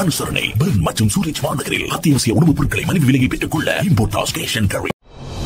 அனுசரணை பெர்ன் மற்றும் சூரிச் மாநகரில் அத்தியாவசிய உணவுப் பொருட்களை மலிவு விலையை பெற்றுக் கொள்ள இம்போர்டாஸ் கேஷ் அண்ட் கேரி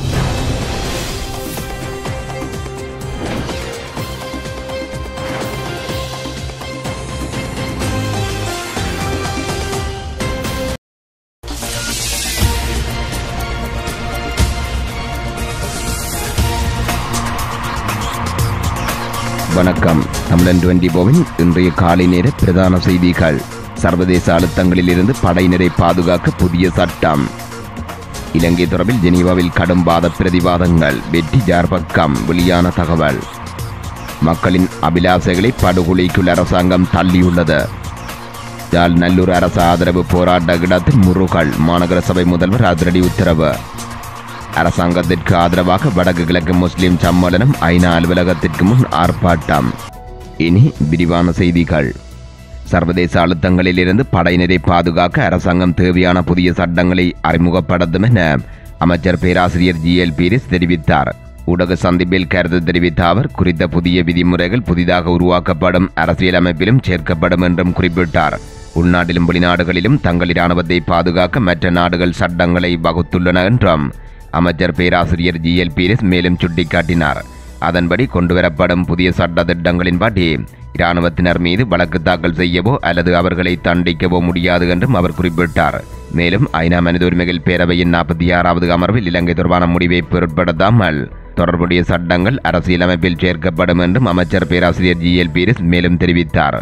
வணக்கம் தமிழன் டுவெண்டி போவின் இன்றைய காலை நேர பிரதான செய்திகள் சர்வதேச அழுத்தங்களிலிருந்து படையினரை பாதுகாக்க புதிய சட்டம் இலங்கை தொடர்பில் ஜெனீவாவில் கடும் வாத பிரதிவாதங்கள் வெற்றி ஜார் பக்கம் வெளியான தகவல் மக்களின் அபிலாசைகளை படுகொலைக்குள் அரசாங்கம் தள்ளியுள்ளது யாழ் நல்லூர் அரசு ஆதரவு போராட்ட இடத்தில் முருகல் மாநகர சபை முதல்வர் அதிரடி உத்தரவு அரசாங்கத்திற்கு ஆதரவாக வடக்கு கிழக்கு முஸ்லிம் சம்மேளனம் ஐநா அலுவலகத்திற்கு முன் ஆர்ப்பாட்டம் இனி விரிவான செய்திகள் சர்வதேச அழுத்தங்களிலிருந்து படையினரை பாதுகாக்க அரசாங்கம் தேவையான புதிய சட்டங்களை அறிமுகப்படுத்தும் என அமைச்சர் பேராசிரியர் ஜி எல் பீரிஸ் தெரிவித்தார் ஊடக சந்திப்பில் கருத்து தெரிவித்த அவர் குறித்த புதிய விதிமுறைகள் புதிதாக உருவாக்கப்படும் அரசியலமைப்பிலும் சேர்க்கப்படும் என்றும் குறிப்பிட்டார் உள்நாட்டிலும் வெளிநாடுகளிலும் தங்கள் இராணுவத்தை பாதுகாக்க மற்ற நாடுகள் சட்டங்களை வகுத்துள்ளன என்றும் அமைச்சர் பேராசிரியர் ஜி எல் பீரிஸ் மேலும் சுட்டிக்காட்டினார் அதன்படி கொண்டுவரப்படும் புதிய சட்ட திட்டங்களின்படி இராணுவத்தினர் மீது வழக்கு தாக்கல் செய்யவோ அல்லது அவர்களை தண்டிக்கவோ முடியாது என்றும் அவர் குறிப்பிட்டார் மேலும் ஐநா மனித உரிமைகள் பேரவையின் நாற்பத்தி ஆறாவது அமர்வில் இலங்கை தொடர்பான முடிவை பொருட்படுத்தாமல் தொடர்புடைய சட்டங்கள் அரசியலமைப்பில் சேர்க்கப்படும் என்றும் அமைச்சர் பேராசிரியர் ஜி எல் பீரிஸ் மேலும் தெரிவித்தார்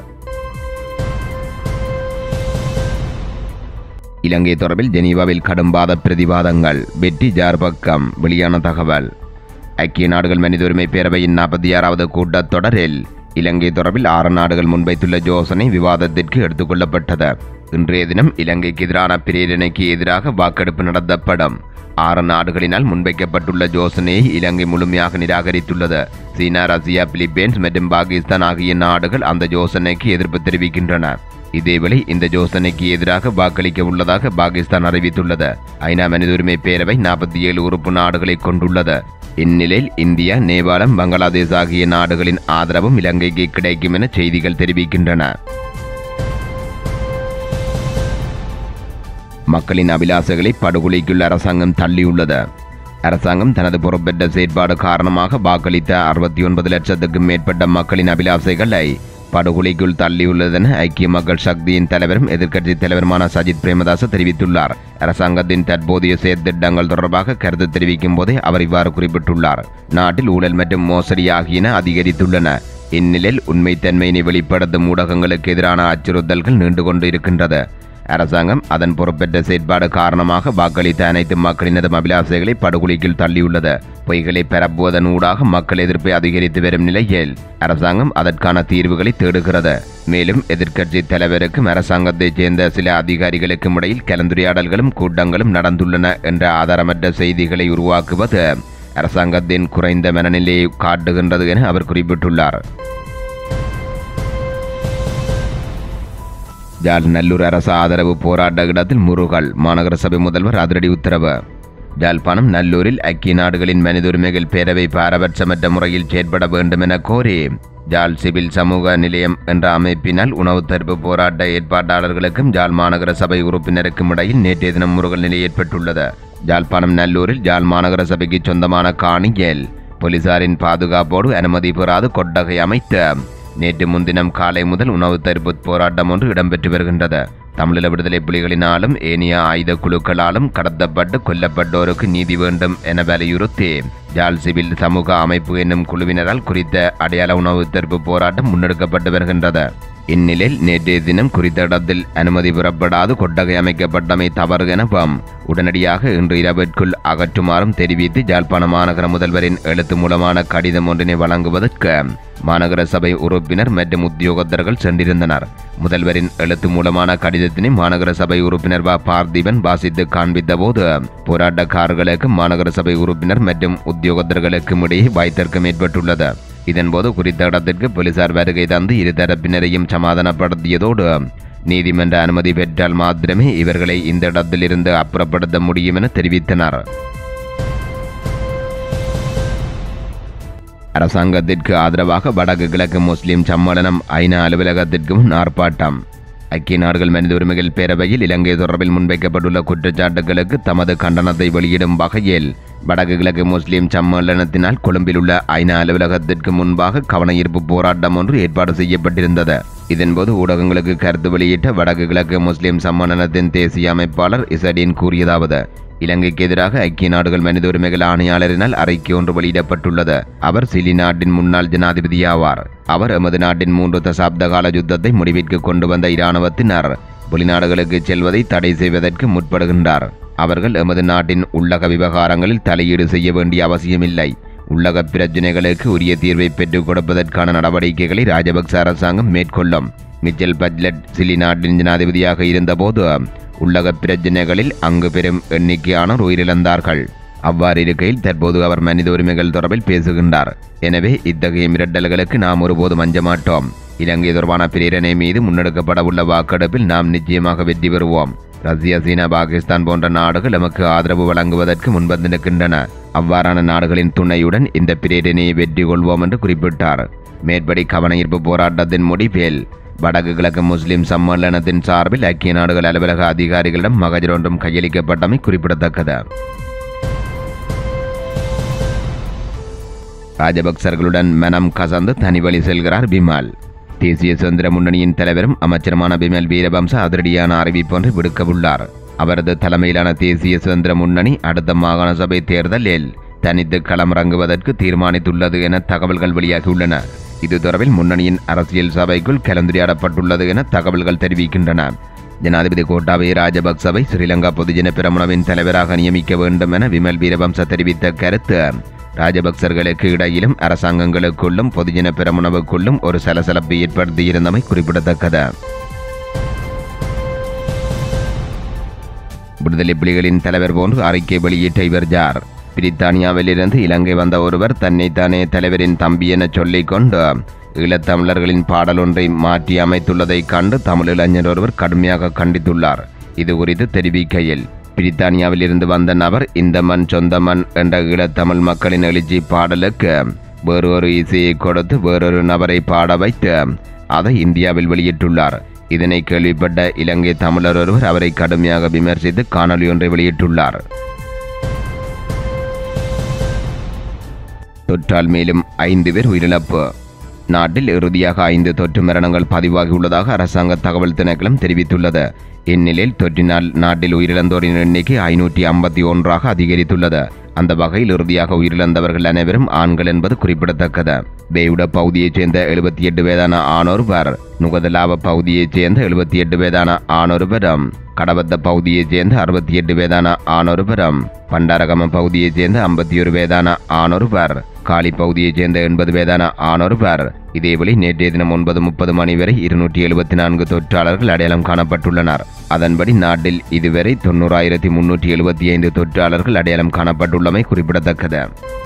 இலங்கை தொடர்பில் ஜெனீவாவில் கடும் வாத பிரதிவாதங்கள் வெற்றி ஜார் பக்கம் வெளியான தகவல் ஐக்கிய நாடுகள் மனித உரிமை பேரவையின் நாற்பத்தி ஆறாவது கூட்டத்தொடரில் இலங்கை தொடர்பில் ஆறு நாடுகள் முன்வைத்துள்ள யோசனை விவாதத்திற்கு எடுத்துக்கொள்ளப்பட்டது இன்றைய தினம் இலங்கைக்கு எதிரான பிரேரணைக்கு எதிராக வாக்கெடுப்பு நடத்தப்படும் ஆறு நாடுகளினால் முன்வைக்கப்பட்டுள்ள யோசனையை இலங்கை முழுமையாக நிராகரித்துள்ளது சீனா ரஷ்யா பிலிப்பைன்ஸ் மற்றும் பாகிஸ்தான் ஆகிய நாடுகள் அந்த யோசனைக்கு எதிர்ப்பு தெரிவிக்கின்றன இதேவேளை இந்த யோசனைக்கு எதிராக வாக்களிக்க உள்ளதாக பாகிஸ்தான் அறிவித்துள்ளது ஐநா மனித உரிமை பேரவை நாற்பத்தி ஏழு உறுப்பு நாடுகளை கொண்டுள்ளது இந்நிலையில் இந்தியா நேபாளம் பங்களாதேஷ் ஆகிய நாடுகளின் ஆதரவும் இலங்கைக்கு கிடைக்கும் என செய்திகள் தெரிவிக்கின்றன மக்களின் அபிலாசைகளை படுகொலைக்குள் அரசாங்கம் தள்ளியுள்ளது அரசாங்கம் தனது பொறுப்பேற்ற செயற்பாடு காரணமாக வாக்களித்த அறுபத்தி ஒன்பது லட்சத்துக்கும் மேற்பட்ட மக்களின் அபிலாசைகளை படுகொலைக்குள் தள்ளியுள்ளதென ஐக்கிய மக்கள் சக்தியின் தலைவரும் எதிர்க்கட்சித் தலைவருமான சஜித் பிரேமதாச தெரிவித்துள்ளார் அரசாங்கத்தின் தற்போதைய செயற்திட்டங்கள் தொடர்பாக கருத்து தெரிவிக்கும் போதே அவர் இவ்வாறு குறிப்பிட்டுள்ளார் நாட்டில் ஊழல் மற்றும் மோசடி ஆகியன அதிகரித்துள்ளன இந்நிலையில் உண்மைத்தன்மையினை வெளிப்படுத்தும் ஊடகங்களுக்கு எதிரான அச்சுறுத்தல்கள் நீண்டு கொண்டு இருக்கின்றது அரசாங்கம் அதன் பொறுப்பேற்ற செயற்பாடு காரணமாக வாக்களித்த அனைத்து மக்களினது அபிலாசைகளை படுகொலைக்குள் தள்ளியுள்ளது பொய்களை பரப்புவதன் ஊடாக மக்கள் எதிர்ப்பை அதிகரித்து வரும் நிலையில் அரசாங்கம் அதற்கான தீர்வுகளை தேடுகிறது மேலும் எதிர்க்கட்சி தலைவருக்கும் அரசாங்கத்தைச் சேர்ந்த சில அதிகாரிகளுக்கும் இடையில் கலந்துரையாடல்களும் கூட்டங்களும் நடந்துள்ளன என்ற ஆதாரமற்ற செய்திகளை உருவாக்குவது அரசாங்கத்தின் குறைந்த மனநிலையை காட்டுகின்றது என அவர் குறிப்பிட்டுள்ளார் ஜாழ் நல்லூர் அரசு ஆதரவு போராட்ட இடத்தில் முருகல் மாநகர சபை முதல்வர் அதிரடி உத்தரவு ஜாழ்ப்பாணம் நல்லூரில் ஐக்கிய நாடுகளின் மனித உரிமைகள் பேரவை பாரபட்சமற்ற முறையில் செயற்பட வேண்டும் என கோரி ஜாழ் சிவில் சமூக நிலையம் என்ற அமைப்பினால் உணவு தடுப்பு போராட்ட ஏற்பாட்டாளர்களுக்கும் ஜாழ் மாநகர சபை உறுப்பினருக்கும் இடையில் நேற்றைய தினம் முருகல் நிலை ஏற்பட்டுள்ளது ஜாழ்ப்பாணம் நல்லூரில் ஜாழ் மாநகர சபைக்கு சொந்தமான காணியில் போலீசாரின் பாதுகாப்போடு அனுமதி பெறாது கொட்டகை அமைத்து நேற்று முன்தினம் காலை முதல் உணவு தடுப்பு போராட்டம் ஒன்று இடம்பெற்று வருகின்றது தமிழீழ விடுதலை புலிகளினாலும் ஏனைய ஆயுத குழுக்களாலும் கடத்தப்பட்டு கொல்லப்பட்டோருக்கு நீதி வேண்டும் என வலியுறுத்தி ஜால் சிவில் சமூக அமைப்பு என்னும் குழுவினரால் குறித்த அடையாள உணவு தடுப்பு போராட்டம் முன்னெடுக்கப்பட்டு வருகின்றது இந்நிலையில் நேற்றைய தினம் குறித்த இடத்தில் அனுமதி பெறப்படாது கொட்டகை அமைக்கப்பட்டமை தவறு எனவும் உடனடியாக இன்று இரவிற்குள் அகற்றுமாறும் தெரிவித்து ஜாழ்ப்பாண மாநகர முதல்வரின் எழுத்து மூலமான கடிதம் ஒன்றினை வழங்குவதற்கு மாநகர சபை உறுப்பினர் மற்றும் உத்தியோகத்தர்கள் சென்றிருந்தனர் முதல்வரின் எழுத்து மூலமான கடிதத்தினை மாநகர சபை உறுப்பினர் வ பார்த்திபன் வாசித்து காண்பித்த போது போராட்டக்காரர்களுக்கும் மாநகர சபை உறுப்பினர் மற்றும் உத்தியோகத்தர்களுக்கும் இடையே வாய்த்தர்க்கம் ஏற்பட்டுள்ளது இதன்போது குறித்த இடத்திற்கு போலீசார் வருகை தந்து இரு தரப்பினரையும் சமாதானப்படுத்தியதோடு நீதிமன்ற அனுமதி பெற்றால் மாத்திரமே இவர்களை இந்த இடத்திலிருந்து அப்புறப்படுத்த முடியும் என தெரிவித்தனர் அரசாங்கத்திற்கு ஆதரவாக வடக்கு கிழக்கு முஸ்லிம் சம்மேளனம் ஐநா அலுவலகத்திற்கு முன் ஆர்ப்பாட்டம் ஐக்கிய நாடுகள் மனித உரிமைகள் பேரவையில் இலங்கை தொடர்பில் முன்வைக்கப்பட்டுள்ள குற்றச்சாட்டுகளுக்கு தமது கண்டனத்தை வெளியிடும் வகையில் வடக்கு கிழக்கு முஸ்லிம் சம்மேளனத்தினால் கொழும்பில் உள்ள ஐநா அலுவலகத்திற்கு முன்பாக கவனஈர்ப்பு போராட்டம் ஒன்று ஏற்பாடு செய்யப்பட்டிருந்தது இதன்போது ஊடகங்களுக்கு கருத்து வெளியிட்ட வடக்கு கிழக்கு முஸ்லிம் சம்மேளனத்தின் தேசிய அமைப்பாளர் இசடின் கூறியதாவது இலங்கைக்கு எதிராக ஐக்கிய நாடுகள் மனித உரிமைகள் ஆணையாளரினால் அறிக்கை ஒன்று வெளியிடப்பட்டுள்ளது அவர் சிலி நாட்டின் முன்னாள் ஜனாதிபதி ஆவார் அவர் எமது நாட்டின் மூன்று தசாப்த கால யுத்தத்தை முடிவிற்கு கொண்டு வந்த இராணுவத்தினர் வெளிநாடுகளுக்கு செல்வதை தடை செய்வதற்கு முற்படுகின்றார் அவர்கள் எமது நாட்டின் உள்ளக விவகாரங்களில் தலையீடு செய்ய வேண்டிய அவசியமில்லை உள்ளக பிரச்சினைகளுக்கு உரிய தீர்வை பெற்றுக் கொடுப்பதற்கான நடவடிக்கைகளை ராஜபக்ச அரசாங்கம் மேற்கொள்ளும் மிச்சல் பட்லட் சிலி நாட்டின் ஜனாதிபதியாக இருந்தபோது உள்ளக பிரச்சினைகளில் அங்கு பெரும் எண்ணிக்கையானோர் உயிரிழந்தார்கள் அவ்வாறு இருக்கையில் தற்போது அவர் மனித உரிமைகள் தொடர்பில் பேசுகின்றார் எனவே இத்தகைய மிரட்டல்களுக்கு நாம் ஒருபோதும் அஞ்ச மாட்டோம் இலங்கை தொடர்பான பிரேரணை மீது முன்னெடுக்கப்பட உள்ள வாக்கெடுப்பில் நாம் நிச்சயமாக வெற்றி பெறுவோம் ரஷ்யா சீனா பாகிஸ்தான் போன்ற நாடுகள் நமக்கு ஆதரவு வழங்குவதற்கு முன்வந்து நிற்கின்றன அவ்வாறான நாடுகளின் துணையுடன் இந்த பிரேரணையை வெற்றி கொள்வோம் என்று குறிப்பிட்டார் மேற்படி கவனஈர்ப்பு போராட்டத்தின் முடிவில் வடக்கு கிழக்கு முஸ்லிம் சம்மேளனத்தின் சார்பில் ஐக்கிய நாடுகள் அலுவலக அதிகாரிகளிடம் மகஜர் ஒன்றும் கையளிக்கப்பட்டமை குறிப்பிடத்தக்கது ராஜபக்சர்களுடன் மனம் கசந்து தனிவழி செல்கிறார் பிமல் தேசிய சுதந்திர முன்னணியின் தலைவரும் அமைச்சருமான பிமல் வீரவம்ச அதிரடியான அறிவிப்பொன்றை விடுக்கவுள்ளார் அவரது தலைமையிலான தேசிய சுதந்திர முன்னணி அடுத்த மாகாண சபை தேர்தலில் தனித்து களமிறங்குவதற்கு தீர்மானித்துள்ளது என தகவல்கள் வெளியாகியுள்ளன இது தொடர்பில் முன்னணியின் அரசியல் சபைக்குள் கலந்துரையாடப்பட்டுள்ளது என தகவல்கள் தெரிவிக்கின்றன ஜனாதிபதி கோட்டாபய ராஜபக்சவை ஸ்ரீலங்கா பொதுஜன பிரமுனவின் தலைவராக நியமிக்க வேண்டும் என விமல் வீரவம்ச தெரிவித்த கருத்து ராஜபக்சர்களுக்கு இடையிலும் அரசாங்கங்களுக்குள்ளும் பொதுஜன பிரமுனவுக்குள்ளும் ஒரு சலசலப்பை ஏற்படுத்தியிருந்தமை குறிப்பிடத்தக்கது விடுதலை புலிகளின் தலைவர் போன்று அறிக்கை வெளியிட்ட இவர் ஜார் பிரித்தானியாவிலிருந்து இலங்கை வந்த ஒருவர் தன்னைத்தானே தலைவரின் தம்பி என சொல்லிக் கொண்டு ஈழத்தமிழர்களின் பாடல் ஒன்றை மாற்றி அமைத்துள்ளதைக் கண்டு தமிழ் இளைஞர் ஒருவர் கடுமையாக கண்டித்துள்ளார் இது குறித்து தெரிவிக்கையில் பிரித்தானியாவில் இருந்து வந்த நபர் இந்த மண் சொந்த மண் என்ற ஈழத்தமிழ் மக்களின் எழுச்சி பாடலுக்கு வேறொரு இசையை கொடுத்து வேறொரு நபரை பாட வைத்து அதை இந்தியாவில் வெளியிட்டுள்ளார் இதனை கேள்விப்பட்ட இலங்கை தமிழர் ஒருவர் அவரை கடுமையாக விமர்சித்து காணொலி ஒன்றை வெளியிட்டுள்ளார் தொற்றால் மேலும் ஐந்து பேர் உயிரிழப்பு நாட்டில் இறுதியாக ஐந்து தொற்று மரணங்கள் பதிவாகியுள்ளதாக அரசாங்க தகவல் திணைக்களம் தெரிவித்துள்ளது இந்நிலையில் தொற்றினால் நாட்டில் உயிரிழந்தோரின் எண்ணிக்கை ஐநூற்றி ஐம்பத்தி ஒன்றாக அதிகரித்துள்ளது அந்த வகையில் இறுதியாக உயிரிழந்தவர்கள் அனைவரும் ஆண்கள் என்பது குறிப்பிடத்தக்கது பேயுட பகுதியைச் சேர்ந்த எழுபத்தி எட்டு வயதான ஆணொருவர் நுகதலாவ பகுதியைச் சேர்ந்த எழுபத்தி எட்டு வயதான ஆணொருவரும் கடவத்த பகுதியைச் சேர்ந்த அறுபத்தி எட்டு வயதான ஆணொருவரும் பண்டாரகம பகுதியைச் சேர்ந்த ஐம்பத்தி ஒரு வயதான ஆணொருவர் காலி பகுதியைச் சேர்ந்த எண்பது வயதான ஆணொருவர் இதேவழி நேற்றைய தினம் ஒன்பது முப்பது மணி வரை இருநூற்றி எழுபத்தி நான்கு தொற்றாளர்கள் அடையாளம் காணப்பட்டுள்ளனர் அதன்படி நாட்டில் இதுவரை தொண்ணூறாயிரத்தி முன்னூற்றி எழுபத்தி ஐந்து தொற்றாளர்கள் அடையாளம் காணப்பட்டுள்ளமை குறிப்பிடத்தக்கது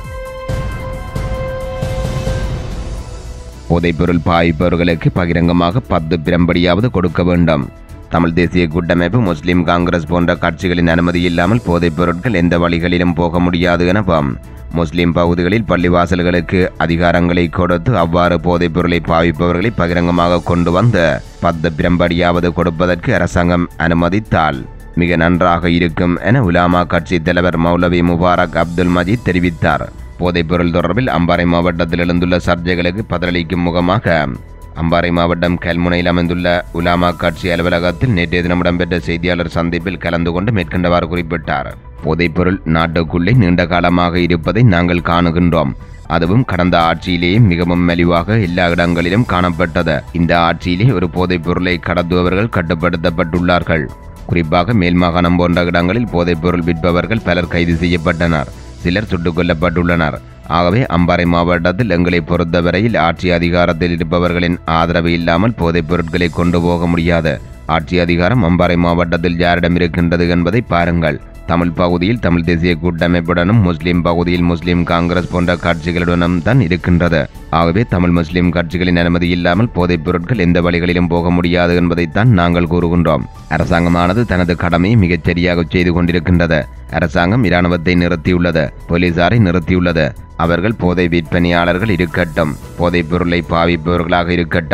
போதைப்பொருள் பாய்ப்பவர்களுக்கு பகிரங்கமாக பத்து பிரம்படியாவது கொடுக்க வேண்டும் தமிழ் தேசிய கூட்டமைப்பு முஸ்லிம் காங்கிரஸ் போன்ற கட்சிகளின் அனுமதி இல்லாமல் போதைப் பொருட்கள் எந்த வழிகளிலும் போக முடியாது எனவும் முஸ்லிம் பகுதிகளில் பள்ளிவாசல்களுக்கு அதிகாரங்களை கொடுத்து அவ்வாறு போதைப் பொருளை பாவிப்பவர்களை பகிரங்கமாக கொண்டு வந்து பத்து பிரம்படியாவது கொடுப்பதற்கு அரசாங்கம் அனுமதித்தால் மிக நன்றாக இருக்கும் என உலாமா கட்சி தலைவர் மௌலவி முபாரக் அப்துல் மஜீத் தெரிவித்தார் போதைப்பொருள் தொடர்பில் அம்பாறை மாவட்டத்தில் எழுந்துள்ள சர்ச்சைகளுக்கு பதிலளிக்கும் முகமாக அம்பாறை மாவட்டம் கல்முனையில் அமைந்துள்ள உலாமா கட்சி அலுவலகத்தில் நேற்றைய தினம் இடம்பெற்ற செய்தியாளர் சந்திப்பில் கலந்து கொண்டு மேற்கண்டவாறு குறிப்பிட்டார் போதைப்பொருள் நாட்டுக்குள்ளே நீண்ட காலமாக இருப்பதை நாங்கள் காணுகின்றோம் அதுவும் கடந்த ஆட்சியிலேயே மிகவும் மலிவாக எல்லா இடங்களிலும் காணப்பட்டது இந்த ஆட்சியிலே ஒரு போதைப் பொருளை கடத்துபவர்கள் கட்டுப்படுத்தப்பட்டுள்ளார்கள் குறிப்பாக மேல் மாகாணம் போன்ற இடங்களில் போதைப்பொருள் விற்பவர்கள் பலர் கைது செய்யப்பட்டனர் சிலர் சுட்டுக் கொல்லப்பட்டுள்ளனர் ஆகவே அம்பாறை மாவட்டத்தில் எங்களை பொறுத்தவரையில் ஆட்சி அதிகாரத்தில் இருப்பவர்களின் ஆதரவு இல்லாமல் போதைப் பொருட்களை கொண்டு போக முடியாது ஆட்சி அதிகாரம் அம்பாறை மாவட்டத்தில் யாரிடம் இருக்கின்றது என்பதை பாருங்கள் தமிழ் பகுதியில் தமிழ் தேசிய கூட்டமைப்புடனும் முஸ்லிம் பகுதியில் முஸ்லிம் காங்கிரஸ் போன்ற கட்சிகளுடனும் தான் இருக்கின்றது ஆகவே தமிழ் முஸ்லிம் கட்சிகளின் அனுமதி இல்லாமல் போதைப் பொருட்கள் எந்த வழிகளிலும் போக முடியாது என்பதைத்தான் நாங்கள் கூறுகின்றோம் அரசாங்கமானது தனது கடமையை மிகச் சரியாக செய்து கொண்டிருக்கின்றது அரசாங்கம் இராணுவத்தை நிறுத்தியுள்ளது போலீசாரை நிறுத்தியுள்ளது அவர்கள் போதை விற்பனையாளர்கள் இருக்கட்டும் போதைப் பொருளை பாவிப்பவர்களாக இருக்கட்டும்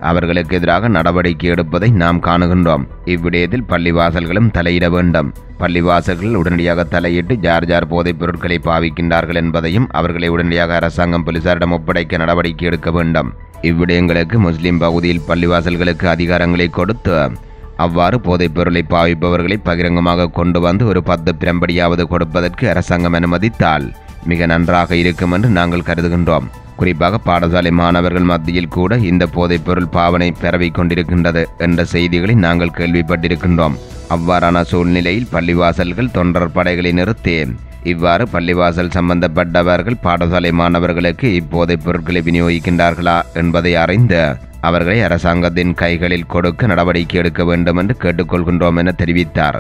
அவர்களுக்கு எதிராக நடவடிக்கை எடுப்பதை நாம் காணுகின்றோம் இவ்விடயத்தில் பள்ளிவாசல்களும் தலையிட வேண்டும் பள்ளிவாசல்கள் உடனடியாக தலையிட்டு ஜார் ஜார் போதைப் பொருட்களை பாவிக்கின்றார்கள் என்பதையும் அவர்களை உடனடியாக அரசாங்கம் போலீசாரிடம் ஒப்படைக்க நடவடிக்கை எடுக்க வேண்டும் இவ்விடயங்களுக்கு முஸ்லிம் பகுதியில் பள்ளிவாசல்களுக்கு அதிகாரங்களை கொடுத்து அவ்வாறு போதைப் பொருளை பாவிப்பவர்களை பகிரங்கமாக கொண்டு வந்து ஒரு பத்து பிரம்படியாவது கொடுப்பதற்கு அரசாங்கம் அனுமதித்தால் மிக நன்றாக இருக்கும் என்று நாங்கள் கருதுகின்றோம் குறிப்பாக பாடசாலை மாணவர்கள் மத்தியில் கூட இந்த போதைப்பொருள் பாவனை பரவிக் கொண்டிருக்கின்றது என்ற செய்திகளை நாங்கள் கேள்விப்பட்டிருக்கின்றோம் அவ்வாறான சூழ்நிலையில் பள்ளிவாசல்கள் தொண்டர் படைகளை நிறுத்தி இவ்வாறு பள்ளிவாசல் சம்பந்தப்பட்டவர்கள் பாடசாலை மாணவர்களுக்கு இப்போதைப் பொருட்களை விநியோகிக்கின்றார்களா என்பதை அறிந்து அவர்களை அரசாங்கத்தின் கைகளில் கொடுக்க நடவடிக்கை எடுக்க வேண்டும் என்று கேட்டுக்கொள்கின்றோம் என தெரிவித்தார்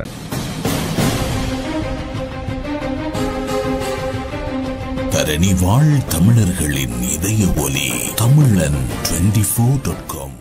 தரணி வாழ் தமிழர்களின் இதய ஒலி தமிழன் டுவெண்டி ஃபோர் டாட் காம்